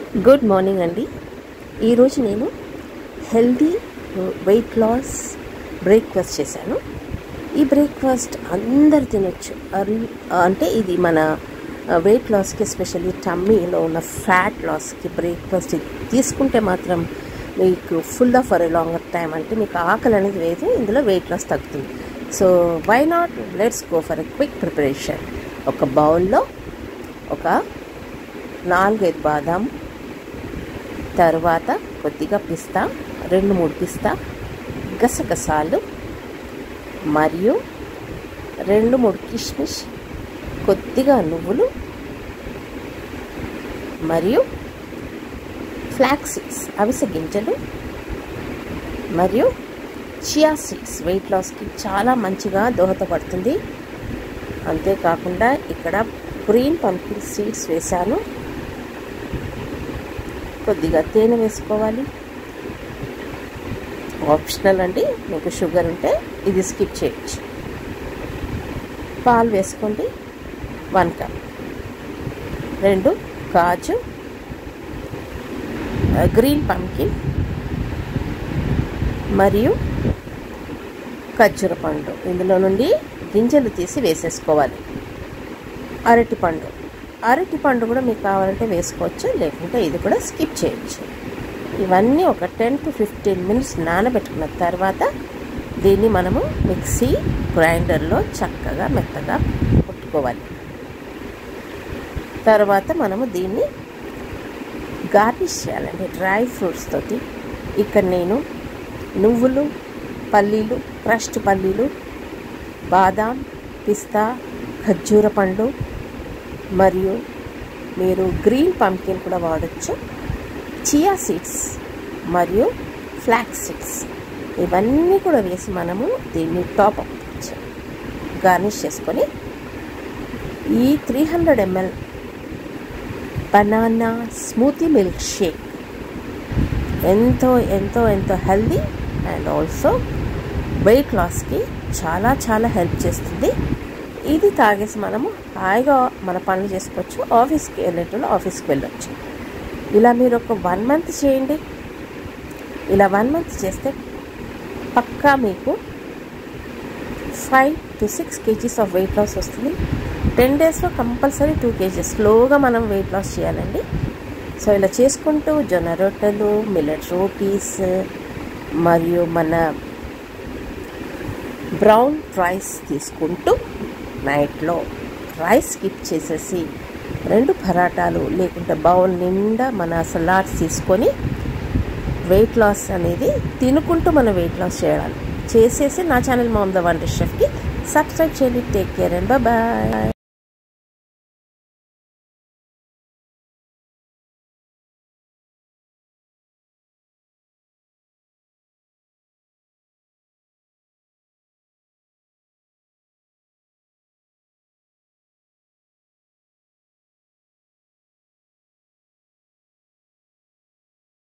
good morning అండి ఈరోజు నేను హెల్దీ వెయిట్ లాస్ బ్రేక్ఫాస్ట్ చేశాను ఈ బ్రేక్ఫాస్ట్ అందరు తినొచ్చు అర్లీ అంటే ఇది మన వెయిట్ లాస్కి ఎస్పెషల్లీ టమ్మీలో ఉన్న ఫ్యాట్ లాస్కి బ్రేక్ఫాస్ట్ తీసుకుంటే మాత్రం మీకు full of for longer time అంటే మీకు ఆకలి అనేది లేదు ఇందులో వెయిట్ లాస్ తగ్గుతుంది so why not let's go for a quick preparation ఒక బౌల్లో ఒక నాలుగైదు బాదాం తర్వాత కొద్దిగా పిస్తా రెండు మూడు పిస్తా గసగసాలు మరియు రెండు మూడు కిష్మిష్ కొద్దిగా నువ్వులు మరియు ఫ్లాక్స్ సీడ్స్ అవిసె గింజలు మరియు చియా సీడ్స్ వెయిట్ లాస్కి చాలా మంచిగా దోహదపడుతుంది అంతేకాకుండా ఇక్కడ గ్రీన్ పంకిన్ సీడ్స్ వేశాను కొద్దిగా తేనె వేసుకోవాలి ఆప్షనల్ అండి మీకు షుగర్ ఉంటే ఇది స్కిప్ చేయొచ్చు పాలు వేసుకోండి వన్ కప్ రెండు కాజు గ్రీన్ పంకిన్ మరియు ఖర్జూర పండు ఇందులో నుండి గింజలు తీసి వేసేసుకోవాలి అరటి పండు అరటి పండు కూడా మీకు కావాలంటే వేసుకోవచ్చు లేకుంటే ఇది కూడా స్కిప్ చేయొచ్చు ఇవన్నీ ఒక టెన్ టు ఫిఫ్టీన్ మినిట్స్ నానబెట్టుకున్న తర్వాత దీన్ని మనము మిక్సీ గ్రైండర్లో చక్కగా మెత్తగా కొట్టుకోవాలి తర్వాత మనము దీన్ని గార్నిష్ చేయాలండి డ్రై ఫ్రూట్స్ తోటి ఇక్కడ నేను నువ్వులు పల్లీలు క్రష్డ్ పల్లీలు బాదాం పిస్తా ఖర్జూర పండు మరియు మీరు గ్రీన్ పంకిన్ కూడా వాడచ్చు చియా సీడ్స్ మరియు ఫ్లాక్స్ సీడ్స్ ఇవన్నీ కూడా వేసి మనము దీన్ని టాప్ అప్ గార్నిష్ చేసుకొని ఈ three hundred ML banana smoothie milkshake ఎంతో ఎంతో ఎంతో హెల్దీ అండ్ ఆల్సో వెయిట్ లాస్కి చాలా చాలా హెల్ప్ చేస్తుంది ఇది తాగేసి మనము హాయిగా మన పనులు చేసుకోవచ్చు ఆఫీస్కి వెళ్ళేటప్పుడు ఆఫీస్కి వెళ్ళొచ్చు ఇలా మీరు ఒక వన్ మంత్ చేయండి ఇలా వన్ మంత్ చేస్తే పక్కా మీకు five to six kgs of weight loss వస్తుంది టెన్ డేస్లో కంపల్సరీ టూ కేజీస్ స్లోగా మనం వెయిట్ లాస్ చేయాలండి సో ఇలా చేసుకుంటూ జొన్న రొట్టెలు మిల్లెట్ రోటీస్ మరియు మన బ్రౌన్ రైస్ తీసుకుంటూ నైట్లో రైస్ స్కిప్ చేసేసి రెండు పరాటాలు లేకుంటే బౌల్ నిండా మన సలాడ్స్ తీసుకొని వెయిట్ లాస్ అనేది తినుకుంటూ మనం వెయిట్ లాస్ చేయాలి చేసేసి నా ఛానల్ మామ్ ద వండర్ షెఫ్కి సబ్స్క్రైబ్ చేయండి టేక్ కేర్ అండ్ బాయ్